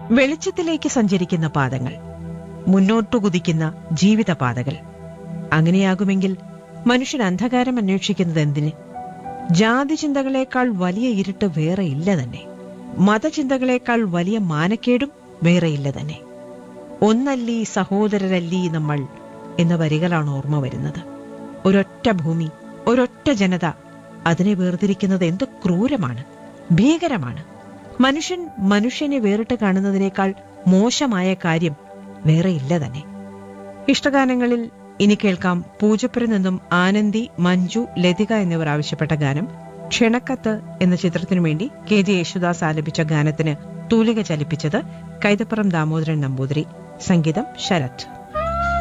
വെളിച്ചത്തിലേക്ക് സഞ്ചരിക്കുന്ന പാതകൾ മുന്നോട്ടു കുതിക്കുന്ന ജീവിതപാതകൾ അങ്ങനെയാകുമെങ്കിൽ മനുഷ്യൻ അന്ധകാരം അന്വേഷിക്കുന്നത് എന്തിന് ജാതി ചിന്തകളേക്കാൾ വലിയ ഇരുട്ട് വേറെ ഇല്ല തന്നെ മതചിന്തകളേക്കാൾ വലിയ മാനക്കേടും വേറെയില്ല തന്നെ ഒന്നല്ലീ സഹോദരരല്ലീ നമ്മൾ എന്ന വരികളാണ് ഓർമ്മ വരുന്നത് ഒരൊറ്റ ഭൂമി ഒരൊറ്റ ജനത അതിനെ വേർതിരിക്കുന്നത് എന്ത് ക്രൂരമാണ് ഭീകരമാണ് മനുഷ്യൻ മനുഷ്യനെ വേറിട്ട് കാണുന്നതിനേക്കാൾ മോശമായ കാര്യം വേറെയില്ല തന്നെ ഇഷ്ടഗാനങ്ങളിൽ ഇനി കേൾക്കാം പൂജപ്പുര നിന്നും ആനന്ദി മഞ്ജു ലതിക എന്നിവർ ആവശ്യപ്പെട്ട ഗാനം ക്ഷണക്കത്ത് എന്ന ചിത്രത്തിനു വേണ്ടി കെ ജെ യേശുദാസ് ആലപിച്ച ഗാനത്തിന് തൂലിക ചലിപ്പിച്ചത് കൈതപ്പുറം ദാമോദരൻ നമ്പൂതിരി സംഗീതം ശരത്